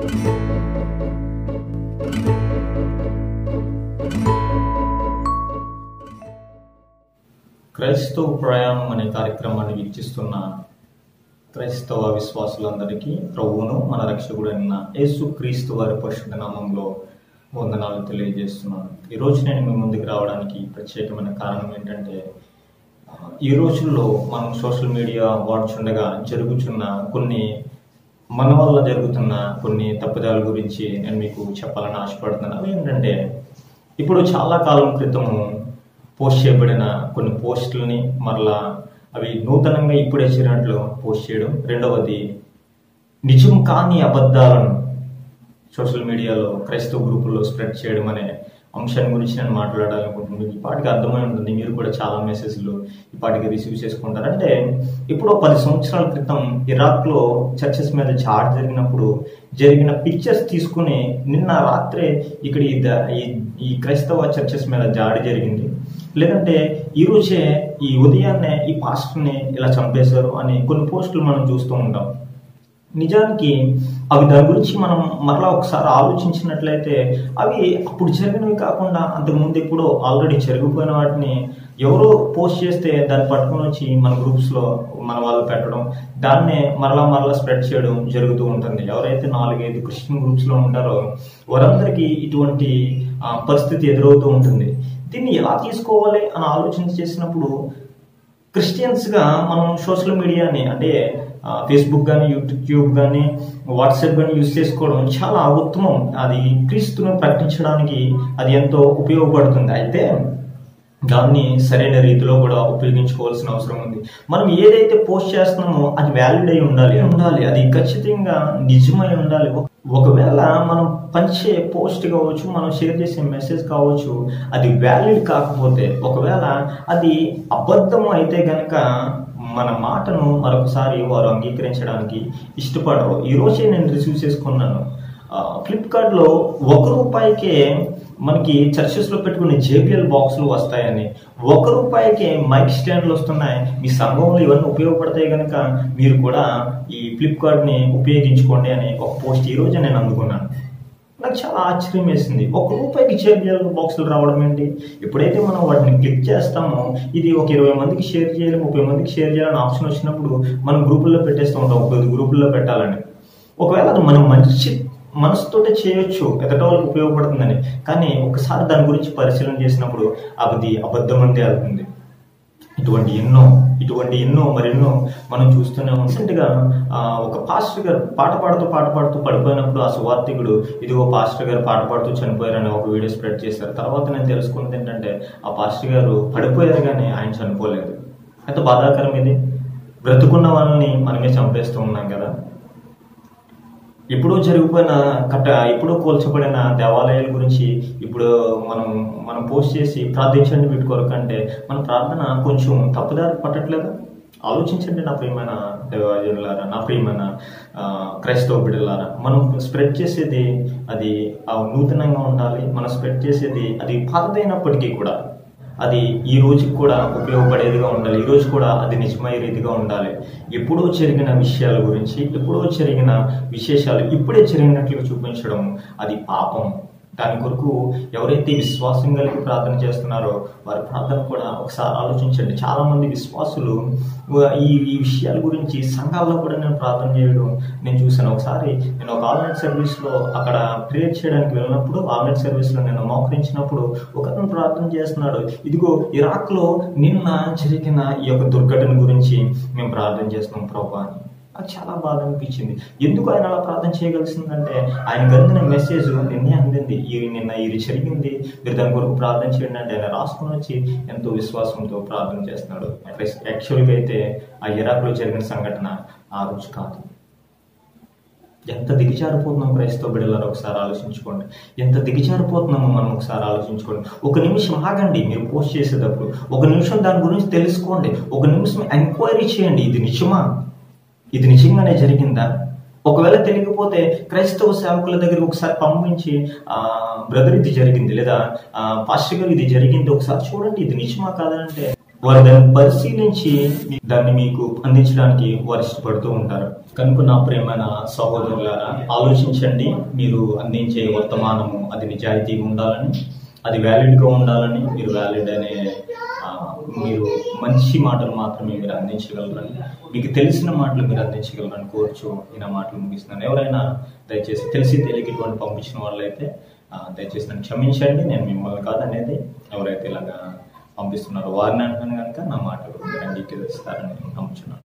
క్రైస్తవ ప్రయాణం అనే కార్యక్రమాన్ని వీక్షిస్తున్న క్రైస్తవ విశ్వాసులందరికీ ప్రభువును మన రక్షకుడైన యేసు క్రీస్తు వారి పరిశుద్ధ నామంలో వందనాలు తెలియజేస్తున్నాను ఈరోజు నేను మీ ముందుకు రావడానికి ప్రత్యేకమైన కారణం ఏంటంటే ఆ, ఈ రోజుల్లో మనం సోషల్ మీడియా వాడుచుండగా జరుగుతున్న కొన్ని మన వల్ల జరుగుతున్న కొన్ని తప్పిదాల గురించి నేను మీకు చెప్పాలని ఆశపడుతున్నాను అవి ఏంటంటే ఇప్పుడు చాలా కాలం క్రితము పోస్ట్ చేయబడిన కొన్ని పోస్టులని మరలా అవి నూతనంగా ఇప్పుడే చేరినట్లు పోస్ట్ చేయడం రెండవది నిజం కాని అబద్ధాలను సోషల్ మీడియాలో క్రైస్తవ గ్రూపుల్లో స్ప్రెడ్ చేయడం అనే అంశాన్ని గురించి నేను మాట్లాడాలనుకుంటున్నాను ఈ పాటికి అర్థమై ఉంటుంది మీరు కూడా చాలా మెసేజ్లు ఈ పాటికి రిసీవ్ చేసుకుంటారు అంటే ఇప్పుడు పది సంవత్సరాల క్రితం ఇరాక్లో చర్చెస్ మీద చాట్ జరిగినప్పుడు జరిగిన పిక్చర్స్ తీసుకుని నిన్న రాత్రే ఇక్కడ ఈ ద- ఈ- ఈ క్రైస్తవ చర్చెస్ మీద జాడి జరిగింది లేదంటే ఈ రోజే ఈ ఉదయాన్నే ఈ పాస్టర్ని ఇలా చంపేశారు అని కొన్ని పోస్టులు మనం చూస్తూ ఉంటాం నిజానికి అవి దాని గురించి మనం మరలా ఒకసారి ఆలోచించినట్లయితే అవి అప్పుడు జరిగినవి కాకుండా అంతకుముందు ఎప్పుడో ఆల్రెడీ జరిగిపోయిన వాటిని ఎవరో పోస్ట్ చేస్తే దాన్ని పట్టుకొని వచ్చి మన గ్రూప్స్లో మన వాళ్ళు పెట్టడం దాన్నే మరలా మరలా స్ప్రెడ్ చేయడం జరుగుతూ ఉంటుంది ఎవరైతే నాలుగైదు క్రిస్టియన్ గ్రూప్స్లో ఉంటారో వారందరికీ ఇటువంటి ఆ, పరిస్థితి ఎదురవుతూ ఉంటుంది దీన్ని ఎలా తీసుకోవాలి అని ఆలోచన చేసినప్పుడు క్రిస్టియన్స్గా మనం సోషల్ మీడియాని అంటే ఆ, ఫేస్బుక్ కానీ యూట్యూబ్ కానీ వాట్సాప్ కానీ యూజ్ చేసుకోవడం చాలా ఉత్తమం అది క్రీస్తును ప్రకటించడానికి అది ఎంతో ఉపయోగపడుతుంది అయితే దాన్ని సరైన రీతిలో కూడా ఉపయోగించుకోవాల్సిన అవసరం ఉంది మనం ఏదైతే పోస్ట్ చేస్తున్నామో అది వ్యాలిడ్ అయి ఉండాలి ఉండాలి అది ఖచ్చితంగా నిజమై ఉండాలి ఒక- ఒకవేళ మనం పంచే పోస్ట్ కావచ్చు మనం షేర్ చేసే మెసేజ్ కావచ్చు అది వ్యాలిడ్ కాకపోతే ఒకవేళ అది అబద్ధం అయితే గనక మన మాటను మరొకసారి వారు అంగీకరించడానికి ఇష్టపడరు ఈ రోజే నేను రిసీవ్ చేసుకున్నాను ఆ, ఫ్లిప్కార్ట్లో ఒక రూపాయికే మనకి చర్చెస్లో పెట్టుకునే జేబిఎల్ బాక్సులు వస్తాయని ఒక రూపాయికే మైక్ స్టాండ్లు వస్తున్నాయి మీ సంఘంలో ఇవన్నీ ఉపయోగపడతాయి కనుక మీరు కూడా ఈ ఫ్లిప్కార్ట్ని ఉపయోగించుకోండి అని ఒక పోస్ట్ ఈ రోజే నేను అందుకున్నాను నాకు చాలా ఆశ్చర్యం వేసింది ఒక రూపాయికి జేబిఎల్ బాక్సులు రావడం ఏంటి ఎప్పుడైతే మనం వాటిని క్లిక్ చేస్తామో ఇది ఒక ఇరవై మందికి షేర్ చేయాలి ముప్పై మందికి షేర్ చేయాలని ఆప్షన్ వచ్చినప్పుడు మనం గ్రూపుల్లో పెట్టేస్తూ ఉంటాం ఒక పది గ్రూపుల్లో పెట్టాలని ఒకవేళ అది మనం మంచి మనసుతోటే చేయొచ్చు ఎదట వాళ్ళకి ఉపయోగపడుతుందని కానీ ఒకసారి దాని గురించి పరిశీలన చేసినప్పుడు అది అబద్ధం అంతే అవుతుంది ఇటువంటి ఎన్నో ఇటువంటి ఎన్నో మరెన్నో మనం చూస్తూనే రీసెంట్గా ఒక పాస్టర్ గారు పాట పాడుతూ పాట పాడుతూ పడిపోయినప్పుడు ఆ సువార్థికుడు ఇదిగో పాస్టర్ గారు పాట పాడుతూ చనిపోయారని ఒక వీడియో స్ప్రెడ్ చేశారు తర్వాత నేను తెలుసుకున్నది ఏంటంటే ఆ పాస్టర్ గారు పడిపోయారు కానీ ఆయన చనిపోలేదు ఎంత బాధాకరం ఇది బ్రతుకున్న వాళ్ళని మనమే చంపేస్తూ ఉన్నాం కదా ఎప్పుడో జరిగిపోయిన కట్ట ఎప్పుడో కూల్చబడిన దేవాలయాల గురించి ఇప్పుడు మనం మనం పోస్ట్ చేసి ప్రార్థించండి వీటి కొరకు అంటే మన ప్రార్థన కొంచెం తప్పుదారి పట్టట్లేదా ఆలోచించండి నా ప్రియమైన దేవజనులారా నా ప్రియమైన ఆ, క్రైస్తవ బిడ్డలారా మనం స్ప్రెడ్ చేసేది అది ఆ, నూతనంగా ఉండాలి మనం స్ప్రెడ్ చేసేది అది పాతదైనప్పటికీ కూడా అది ఈ రోజుకి కూడా ఉపయోగపడేదిగా ఉండాలి ఈ రోజు కూడా అది నిజమయ్యే రీతిగా ఉండాలి ఎప్పుడో జరిగిన విషయాల గురించి ఎప్పుడో జరిగిన విశేషాలు ఇప్పుడే జరిగినట్లుగా చూపించడం అది పాపం దాని కొరకు ఎవరైతే విశ్వాసం కలిగి ప్రార్థన చేస్తున్నారో వారి ప్రార్థన కూడా ఒకసారి ఆలోచించండి చాలా మంది విశ్వాసులు ఈ ఈ విషయాల గురించి సంఘాల్లో కూడా నేను ప్రార్థన చేయడం నేను చూశాను ఒకసారి నేను ఒక ఆన్లైన్ సర్వీస్లో అక్కడ ప్రేయర్ చేయడానికి వెళ్ళినప్పుడు ఆన్లైన్ సర్వీస్లో నేను మోకరించినప్పుడు ఒక అతను ప్రార్థన చేస్తున్నాడు ఇదిగో ఇరాక్లో నిన్న జరిగిన ఈ యొక్క దుర్ఘటన గురించి మేము ప్రార్థన చేస్తున్నాం ప్రభా అని నాకు చాలా బాధ అనిపించింది ఎందుకు ఆయన అలా ప్రార్థన చేయగలిసిందంటే ఆయన అందిన మెసేజ్ నిన్నే అందింది ఈ నిన్న ఇది జరిగింది మీరు దాని కొరకు ప్రార్థన చేయండి అంటే ఆయన రాసుకుని వచ్చి ఎంతో విశ్వాసంతో ప్రార్థన చేస్తున్నాడు యాక్చువల్గా అయితే ఆ ఇరాక్లో జరిగిన సంఘటన ఆ రోజు కాదు ఎంత దిగజారిపోతున్నాం క్రైస్తవ బిడ్డలారు ఒకసారి ఆలోచించుకోండి ఎంత దిగజారిపోతున్నామో మనం ఒకసారి ఆలోచించుకోండి ఒక నిమిషం ఆగండి మీరు పోస్ట్ చేసేటప్పుడు ఒక నిమిషం దాని గురించి తెలుసుకోండి ఒక నిమిషం ఎంక్వైరీ చేయండి ఇది నిజమా ఇది నిజంగానే జరిగిందా ఒకవేళ తెలియకపోతే క్రైస్తవ సేవకుల దగ్గరికి ఒకసారి పంపించి ఆ బ్రదర్ ఇది జరిగింది లేదా ఆ పాస్టర్ గారు ఇది జరిగింది ఒకసారి చూడండి ఇది నిజమా కాదంటే వారు దాన్ని పరిశీలించి మీ- దాన్ని మీకు అందించడానికి వారు ఇష్టపడుతూ ఉంటారు కనుక నా ప్రేమైన సహోదరులారా ఆలోచించండి మీరు అందించే వర్తమానము అది నిజాయితీగా ఉండాలని అది వ్యాలిడ్ గా ఉండాలని మీరు వ్యాలిడ్ అనే ఆ, మీరు మంచి మాటలు మాత్రమే మీరు అందించగలరని మీకు తెలిసిన మాటలు మీరు అందించగలరని కోరుచు ఈ నా మాటలు ముగిస్తున్నాను ఎవరైనా దయచేసి తెలిసి తెలియక ఇటువంటి పంపించిన వాళ్ళైతే ఆ, దయచేసి నన్ను క్షమించండి నేను మిమ్మల్ని కాదనేది ఎవరైతే ఇలాగా పంపిస్తున్నారో వారిని అంటున్నాను కనుక నా మాటలు మీరు అంగీకరిస్తారని నమ్ముచున్నాను